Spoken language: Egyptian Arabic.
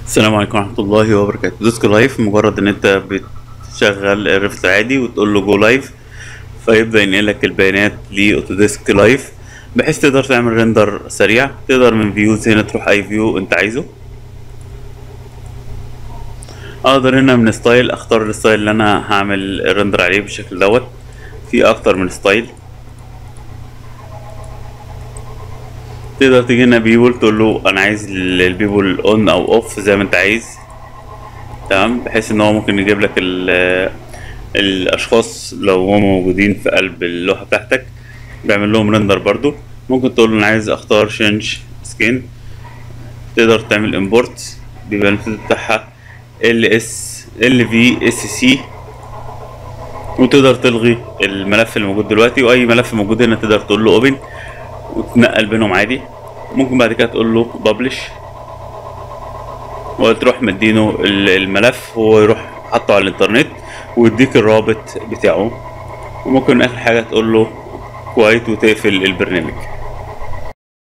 السلام عليكم ورحمة الله وبركاته ديسك لايف مجرد ان انت بتشغل الريفت عادي وتقول له جو لايف فيبدأ ينقلك البيانات لاوتوديسك لايف بحيث تقدر تعمل ريندر سريع تقدر من فيوز هنا تروح اي فيو انت عايزه اقدر هنا من ستايل اختار الستايل اللي انا هعمل ريندر عليه بالشكل دوت في اكتر من ستايل تقدر تيجي هنا بيبول تقول له انا عايز البيبول اون او اوف زي ما انت عايز تمام بحيث ان هو ممكن يجيب لك ال- الاشخاص لو هم موجودين في قلب اللوحه بتاعتك بيعمل لهم ريندر برضو ممكن تقول له انا عايز اختار شنج سكين تقدر تعمل امبورت بيبقى الفيلد بتاعها ال اس ال في اس سي وتقدر تلغي الملف اللي موجود دلوقتي واي ملف موجود هنا تقدر تقول له اوبن وتنقل بينهم عادي ممكن بعد كده تقول له ببلش وتروح مدينه ال- الملف هو يروح حاطه على الانترنت ويديك الرابط بتاعه وممكن اخر حاجه تقول له كويت وتقفل البرنامج